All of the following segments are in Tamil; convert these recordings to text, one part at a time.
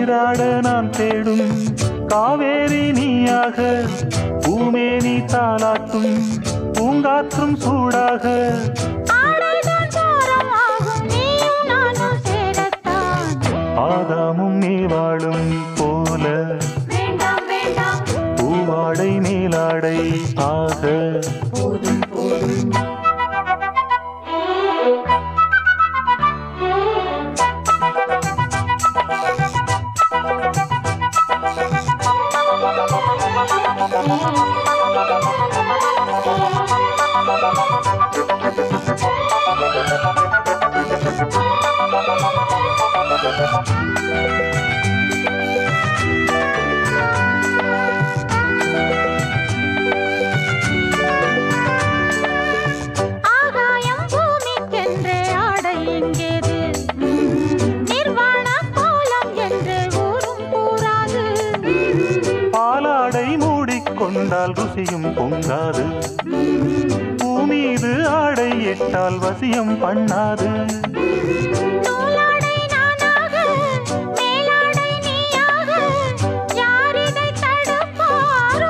நீராட நான் தேடும் காவேரி நீயாக பூமேனி தாளாட்டும் பூங்காற்றும் சூடாக ஆடைதான் பாரமாகும் நீயும் நானும் சேரத்தான் ஆதாமும் நீவாளும் போல வேண்டாம் வேண்டாம் பூவாடை மேலாடை ஆக போதும் போதும் ஆகாயம் பூமிக்கென்றே ஆடை எங்கேது நிர்வாண கோலம் என்று ஊரும் கூறாது பாலாடை மூடிக்கொண்டால் ருசியும் பொங்காது பூமீது ஆடை இட்டால் வசியம் பண்ணாது நூலாடை நானாக மேலாடை நீயாக யார் இதை தடுப்பாரோ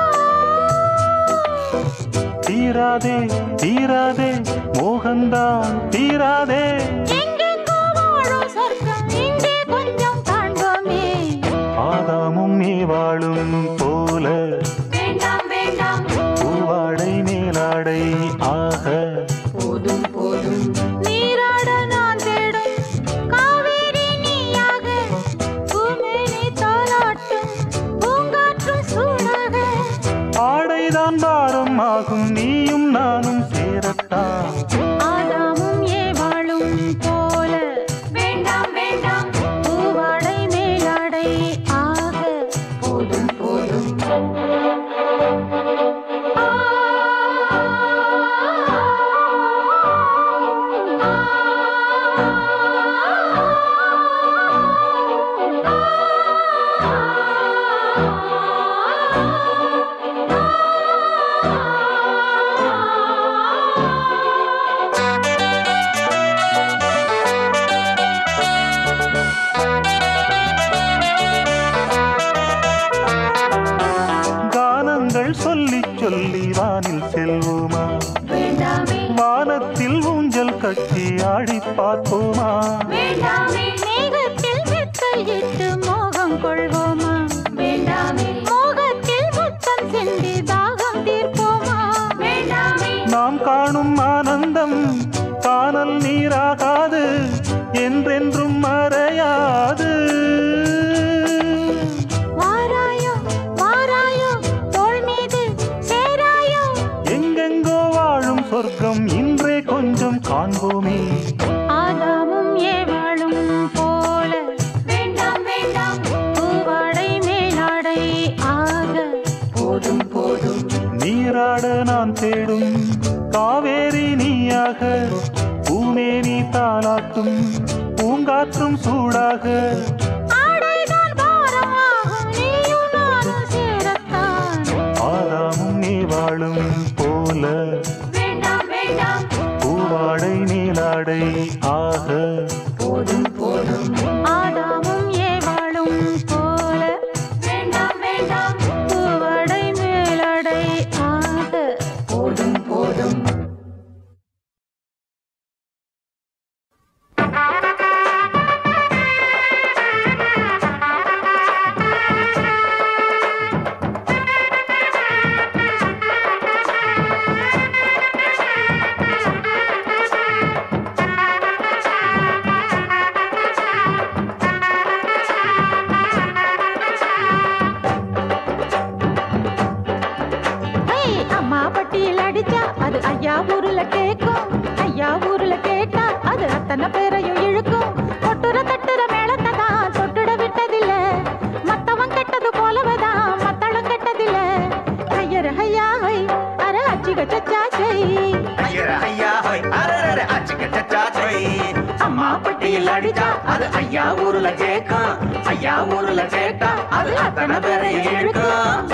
தீராதே தீராதே மோகந்தான் தீராதே எங்கெங்கோ வாழும் சொர்க்கம் இங்கே கொஞ்சம் காண்போமே ஆதாமும் நீவாளும் போல வேண்டாம் வேண்டாம் பூவாடை மேலாடை ஆக போதும் போதும் நீராட நான் தேடும் காவேரி நீயாக பூமேனி தாளாட்டும் பூங்காற்றும் சூடாக ஆடைதான் பாரம் ஆகும் நீயும் நானும் சேரத்தான் ஆதாமும் ஏவாளும் போல வேண்டாம் வேண்டாம் பூவாடை மேலாடை ஆக போதும் போதும் கானங்கள் சொல்லி சொல்லி வானில் செல்வோமா வேண்டாமே வானத்தில் ஊஞ்சல் கட்டி ஆடி பார்ப்போமா வேண்டாமே மேகத்தில் மெத்தையிட்டு மோகம் கொள்வோமா வேண்டாமே மோகத்தில் முத்தம் சிந்தி தாகம் தீர்ப்போமா வேண்டாமே நாம் காணும் ஆனந்தம் காணல் நீராகாது என்றென்றும் மறையாது வாராயோ வாராயோ தோள் மீது சேராயோ எங்கெங்கோ வாழும் சொர்க்கம் இன்றே கொஞ்சம் காண்போமே ஆதாமும் ஏவாளும் போல வேண்டாம் வேண்டாம் பூவாடை மேலாடை ஆக போதும் போதும் நீராட நான் தேடும் காவேரி நீயாக பூமேனி தாளாட்டும் பூங்காற்றும் சூடாக ஆடைதான் பாரமாகும் நீயும் நானும் சேரத்தான் ஆதாமும் நீ வாழும் போல வேண்டாம் வேண்டாம் பூவாடை நீலாடை ஆக போதும் போதும் ஆதாமும் ஏவாளும் போல வேண்டாம் வேண்டாம் பூவடை மேலடை ஆக போதும் போதும் ஹேய், அம்மா பட்டியில் அடிச்சா அது ஐயா ஊருல கேக்கும் ஐயா ஊருல கேட்டா அது அத்தனை பேரையும் இழுக்கும் கொட்டுற தட்டுற மேளத்தை தான் தொட்டுட விட்டதில்ல மத்தவன் கெட்டது போலவதான் மத்தளம் கெட்டதில்ல ஐயர் ஐயா ஹை அர அச்சிக சச்சாச்சை ஐயர ஐயா ஹோய் அரரர அச்சுக்க சச்சாச்சோய் அம்மா பட்டியில் அடிச்சா அது ஐயா ஊருல கேக்கும் ஐயா ஊருல கேட்டா அது அத்தனை பேரை இழுக்கும்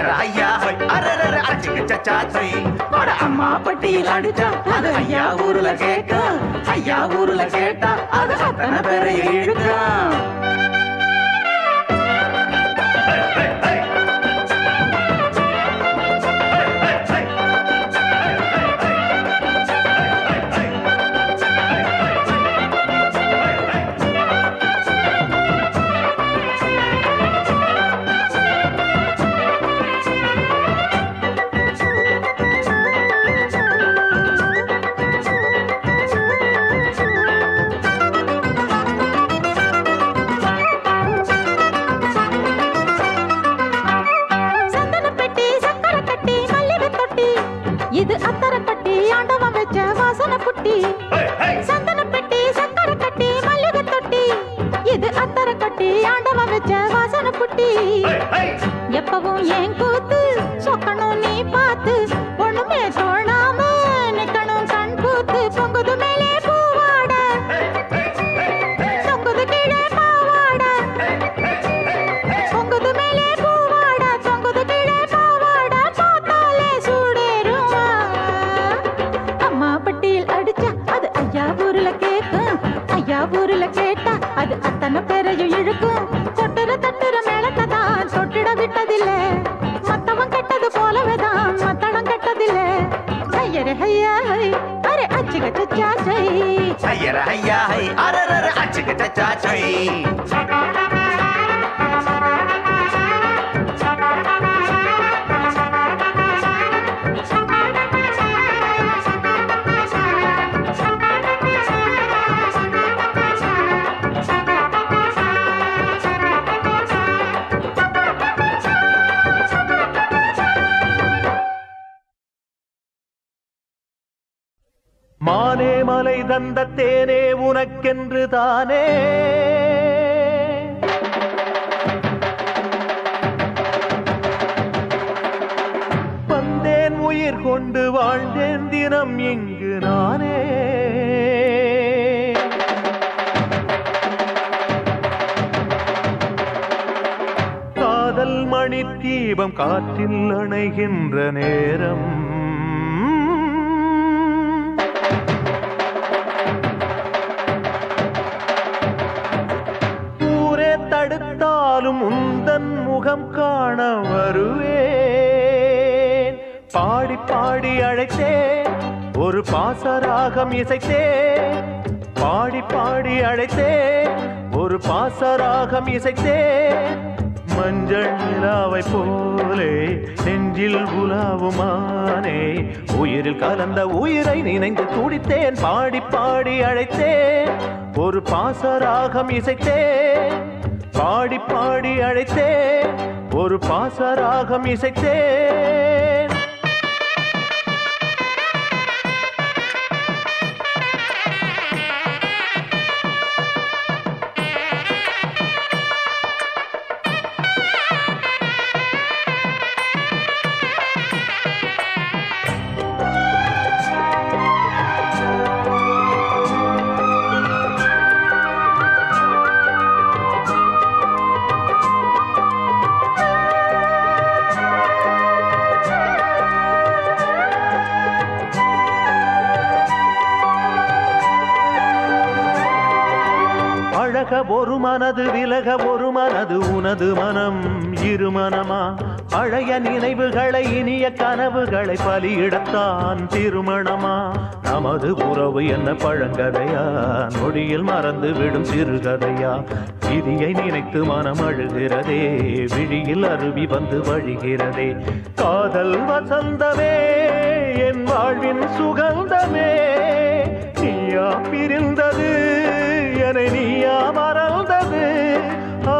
அரரர ஐயா ஹொய் அரரர அச்சுக்கு சச்சா சொய் அட அம்மா பட்டியில் அடிச்சா அது ஐயா ஊருல கேட்கும் ஐயா ஊருல கேட்டா அது அத்தனை பேரையும் இழுக்கும் சந்தன பெட்டி சக்கரை கட்டி மல்லிகை தொட்டி இது அத்தரை கட்டி ஆண்டவன் வச்ச வாசனை புட்டி சந்தன பெட்டி சக்கரை கட்டி மல்லிகை தொட்டி இது அத்தரை கட்டி ஆண்டவன் வச்ச வாசனை புட்டி எப்பவும் ஏன் கூத்து சொக்கணும் நீ பார்த்து ஒண்ணுமே தோணாம நிக்கணும் கண் கூத்து பொங்குது மேலே பூவாட தொங்குது கீழே பாவாட பொங்குது மேலே பூவாட தொங்குது கீழே பாவாட பார்த்தாலே சூடேறுமா அம்மா பட்டியில் அடிச்சா அது ஐயா ஊர்ல கேட்கும் ஐயா ஊர்ல கேட்டா அது அத்தனை பேரையும் இழுக்கும் தொட்டுற தட்டுற மேளத்தை தான் தொட்டிட விட்டதில்ல மத்தவன் கெட்டது போலவே தான் மத்தடம் கெட்டதில்ல ஐயரே ஐயா ஹை அரே அச்சு கச்சா சை ஐயர ஐயா ஹை அரரர அச்சுக்கு சச்சா சொய் மானே மலை தந்த தேனே உனக்கென்று தானே வந்தேன் உயிர் கொண்டு வாழ்ந்தேன் தினம் இங்கு நானே காதல் மணி தீபம் காற்றில் அணைகின்ற நேரம் ஊரே தடுத்தாலும் உந்தன் முகம் காண வருவேன் பாடி பாடி அழைத்தேன் ஒரு பாசராகம் இசைத்தேன் பாடி பாடி அழைத்தேன் ஒரு பாசராகம் இசைத்தேன் மஞ்சள் நிலாவை போலே நெஞ்சில் உலாவுமானே உயிரில் கலந்த உயிரை நினைந்து துடித்தேன் பாடி பாடி அழைத்தேன் ஒரு பாசராகம் இசைத்தேன் பாடி பாடி அழைத்தேன் ஒரு பாசராகம் இசைத்தேன் அழக ஒரு மனது விலக ஒரு மனது உனது மனம் இரு மனமா பழைய நினைவுகளை இனிய கனவுகளை பலியிடத்தான் திருமணமா நமது உறவு என்ன பழங்கதையா நொடியில் மறந்து விடும் சிறுகதையா விதியை நினைத்து மனம் அழுகிறதே விழியில் அருவி வந்து வழிகிறதே காதல் வசந்தமே என் வாழ்வின் சுகந்தமே நீயா பிரிந்தது என்னை நீயா மறந்தது ஆ,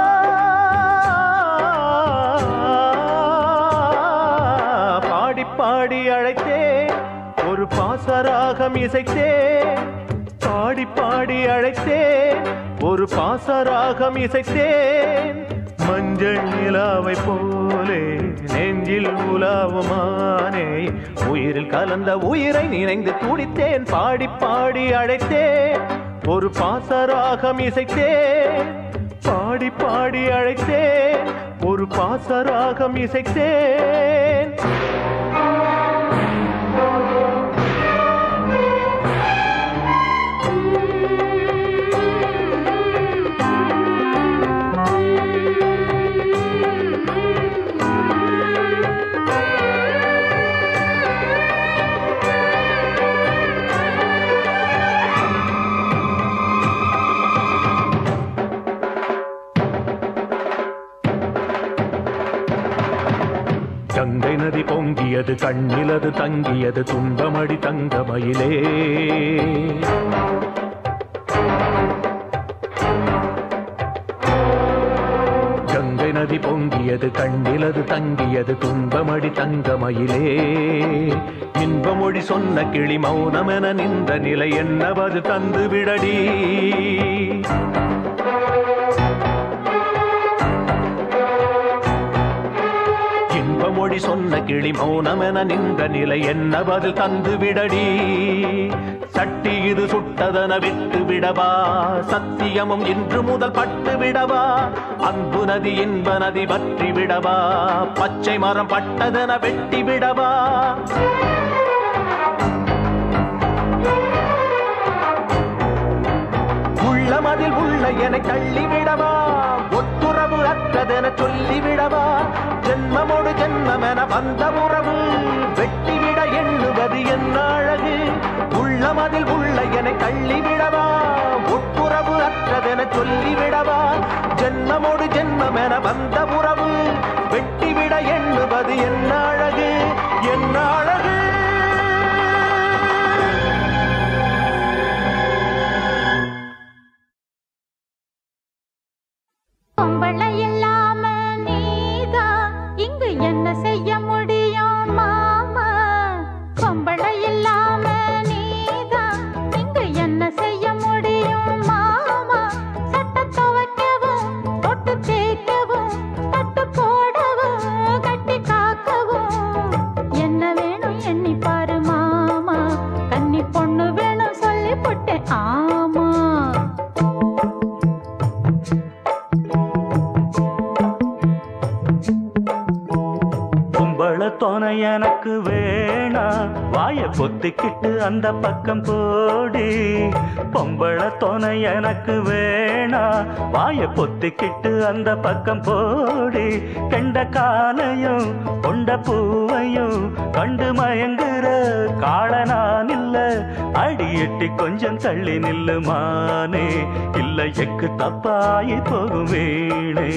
பாடி பாடி அழைத்தேன் ஒரு பாசராகம் இசைத்தேன் பாடி பாடி அழைத்தேன் ஒரு பாசராகம் இசைத்தேன் மஞ்சள் நிலாவை போலே நெஞ்சில் உலாவுமானே உயிரில் கலந்த உயிரை நினைந்து துடித்தேன் பாடி பாடி அழைத்தேன் ஒரு பாசராகம் இசைத்தேன் பாடி பாடி அழைத்தேன் ஒரு ஒரு பாசராகம் இசைத்தேன் கங்கை நதி பொங்கியது கண்ணிலது தங்கியது துன்பமடி தங்கமயிலே கங்கை நதி பொங்கியது கண்ணிலது தங்கியது துன்பமடி தங்கமயிலே இன்பமொழி சொன்ன கிளி மௌனமென நின்ற நிலை என்னவது தந்து விடடி இன்பமொழி சொன்ன கிளி மௌனமென நின்ற நிலை என்ன பதில் தந்து விடடி சட்டி இது சுட்டதன விட்டு விடவா சத்தியமும் இன்று முதல் பட்டு விடவா அன்பு நதி இன்ப நதி வற்றி விடவா பச்சை மரம் பட்டதென வெட்டி விடவா உள்ளமதில் உள்ள என தள்ளிவிடவா ஒத்துறவு அற்றதென சொல்லிவிடவா ஜென்மமோடு ஜென்மமென வந்த உறவு வெட்டிவிட எண்ணுவது என்ன அழகு உள்ளமதில் உள்ள என தள்ளிவிடவா ஒட்டுறவு அற்றதென சொல்லிவிடவா ஜென்மமோடு ஜென்மமென வந்த உறவு வெட்டிவிட எண்ணுவது என்ன அழகு என்ன அழகு பொம்பளை இல்லாம நீதான் இங்கு என்ன செய்ய முடியும் மாமா பொம்பளை இல்லாம நீதான் இங்கு என்ன செய்ய முடியும் மாமா சட்டை துவைக்கவும் தொட்டு தேய்க்கவும் தட்டு போடவும் கட்டி காக்கவும் என்ன வேணும் எண்ணி பாரு மாமா கன்னி பொண்ணு வேணும் சொல்லி போட்டேன் ஆமா கும்பள துணை எனக்கு வேணா வாய பொத்திக்கிட்டு அந்த பக்கம் போடி பொம்பள துணை எனக்கு வேணா வாய பொத்திக்கிட்டு அந்த பக்கம் போடி கெண்ட காலையும் கொண்ட பூவையும் கண்டு மயங்குற காள நான் இல்ல அடி எட்டி கொஞ்சம் தள்ளி நில்லுமானே இல்ல எக்கு தப்பாயி போகும் வீணே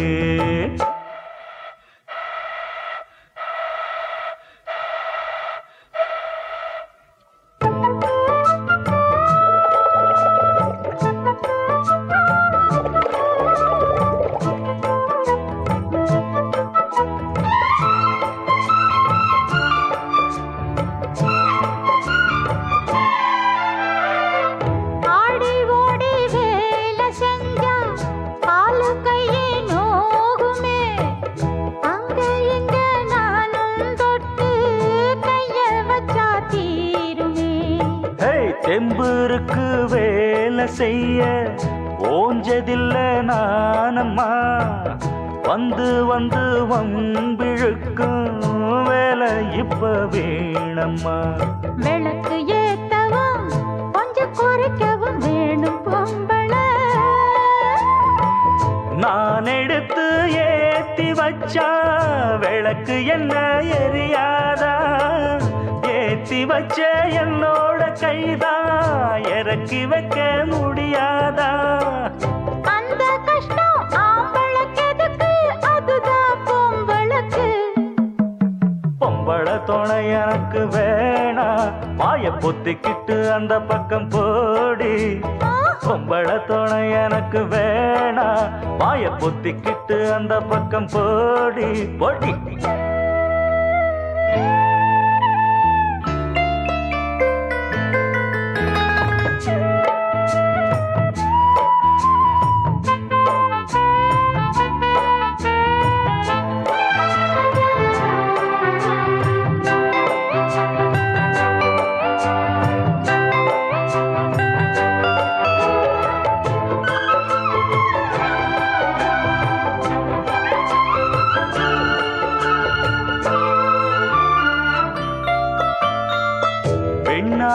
ஆடி ஓடி வேலை செஞ்சா காலு கையே நோகுமே அங்க இங்க நானும் தொட்டு கைய வச்சா தீருமே ஹே தெம்புருக்கு வேலை செய்ய ஓஞ்சதில்ல நானம்மா வந்து வந்து வம்பிழுக்கும் வேலை இப்ப வேணம்மா விளக்கு ஏத்தவும் கொஞ்சம் குறைக்கவும் வேணும் பொம்பளை நான் எடுத்து ஏத்தி வச்சா விளக்கு என்ன எரியாதா ஏத்தி வச்ச என்னோட கைதான் இறக்கி வைக்க முடியாதா அந்த கஷ்டம் ஆம்பளுக்கு எதுக்கு அதுதான் பொம்பளுக்கு பொம்பள துணை எனக்கு வேணா வாய பொத்திக்கிட்டு அந்த பக்கம் போடி பொம்பள துணை எனக்கு வேணா வாய பொத்திக்கிட்டு அந்த பக்கம் போடி போடி ஆ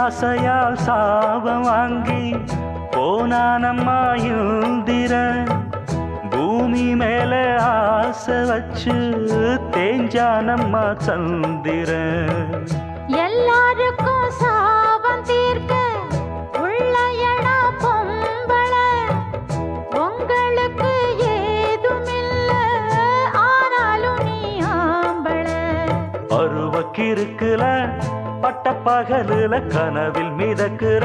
ஆசையால் சாபம் வாங்கி போனானம்மா இந்திரன் பூமி மேல ஆசை வச்சு தேஞ்சானம்மா சந்திரன் எல்லாருக்கும் சாபம் தீர்க்க உள்ள இடம் பொம்பள உங்களுக்கு ஏதுமில்ல ஆனாலும் நீ ஆம்பள பருவக்கிருக்குல பட்ட பகலுல கனவில் மிதக்குற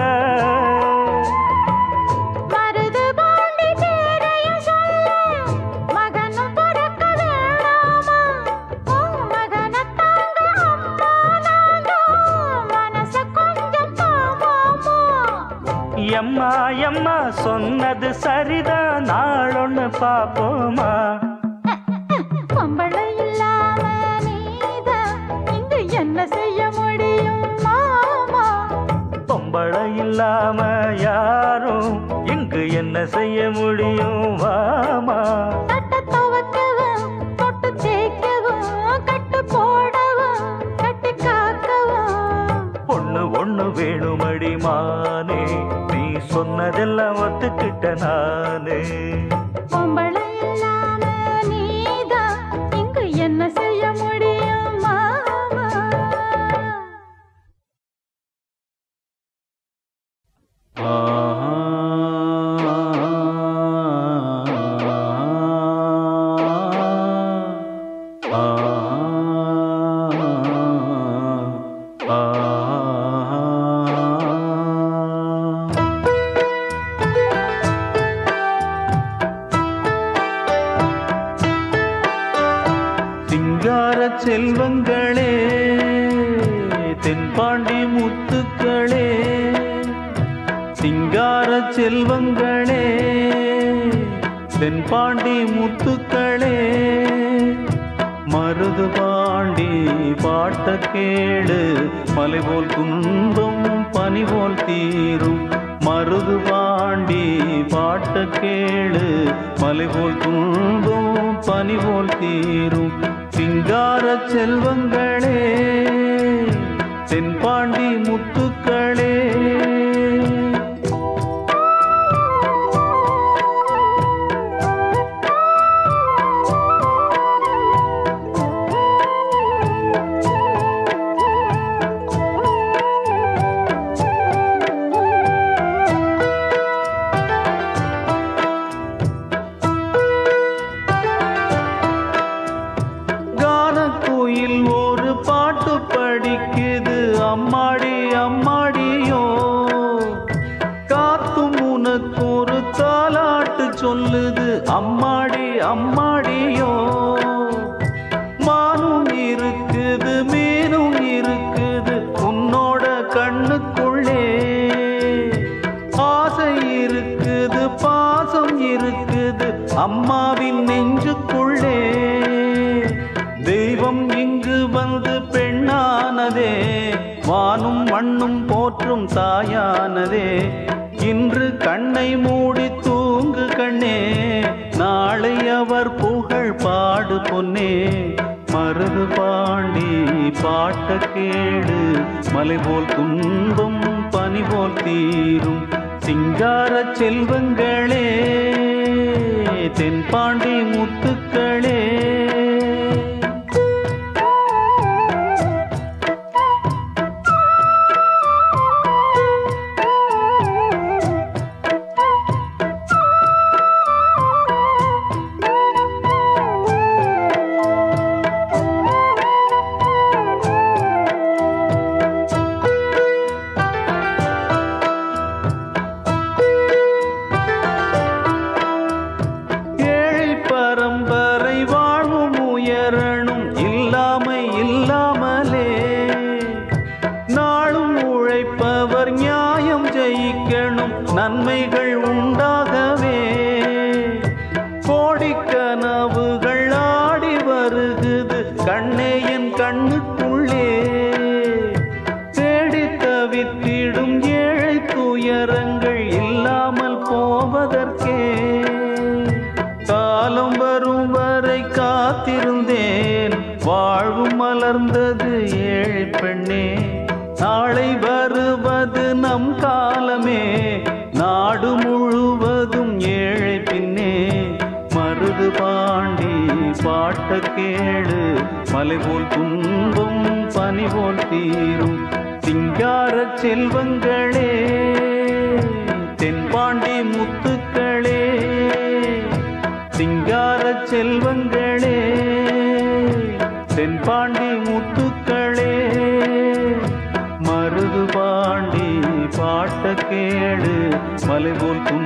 மருது பாண்டி பேரையும் சொல்ல மகனும் பிறக்க வேணாமா உன் மகனை தாங்க அம்மா நாங்க மனச கொஞ்சம் தாமாமா எம்மா எம்மா சொன்னது சரிதான் நாளொன்னு பாப்போமா பொம்பளை இல்லாம நீதான் இங்கு என்ன செய்ய முடியும் மாமா பொம்பளை இல்லாம யாரும் இங்கு என்ன செய்ய முடியும் வாமா தட்ட துவக்கவும் தொட்டு தேய்க்கவும் கட்டு போடவும் கட்டி காக்கவும் ஒண்ணு ஒண்ணு வேணுமடி மானே நீ சொன்னதெல்லாம் ஒத்துக்கிட்ட நானே பொம்பளை இல்லாம நீதான் இங்கு என்ன செய்ய முடியும் மாமா சிங்கார செல்வங்களே தென்பாண்டி முத்துக்களே சிங்கார செல்வங்களே தென்பாண்டி முத்துக்களே மருது பாண்டி பாட்ட கேடு மலை போல் துன்பம் பனி போல் தீரும் மருது பாண்டி பாட்ட கேடு மலை போல் துன்பம் பனி போல் தீரும் சிங்கார செல்வங்களே தென்பாண்டி முத்துக்களே கானக்குயில் ஒரு பாட்டு படிக்குது அம்மாடி அம்மாடியோ காத்தும் உனக்கு ஒரு தாலாட்டு சொல்லுது அம்மாடி அம்மாடியோ மானும் இருக்குது மீனும் இருக்குது உன்னோட கண்ணுக்குள்ளே ஆசை இருக்குது பாசம் இருக்குது அம்மாவின் நெஞ்சுக்குள்ளே தெய்வம் இங்கு வந்து பெண்ணானதே வானும் மண்ணும் போற்றும் தாயானதே இன்று கண்ணை மூடி தூங்கு கண்ணே நாளை அவர் புகழ் பாடு பொன்னே மருது பாண்டி பாட்ட கேடு மலை போல் துன்பம் பனி போல் தீரும் சிங்கார செல்வங்களே தென்பாண்டி முத்துக்களே ஏழை பரம்பரை வாழ்வும் உயரணும் இல்லாமை இல்லாமலே நாளும் உழைப்பவர் நியாயம் ஜெயிக்கணும் நன்மைகள் உண்டாகவே கோடிக்கனவுகள் ஆடி வருகுது கண்ணே என் கண்ணுக்குள்ளே தேடி தவித்திடும் ஏழை துயரங்கள் இல்லாமல் போவதற்கே காலம் வரும் வரை காத்திருந்தேன் வாழ்வும் மலர்ந்தது ஏழை பெண்ணே நாளை வருவது காலமே நாடு முழுவதும் ஏழை பின்னே மருது பாண்டி பாட்ட கேடு மலை போல் துன்பம் பனி போல் தீரும் சிங்கார செல்வங்களே தென்பாண்டி முத்துக்களே சிங்கார செல்வங்களே தென்பாண்டி முத்துக்களே மருது பாண்டி பாட்ட கேடு மலை போல் துன்பம்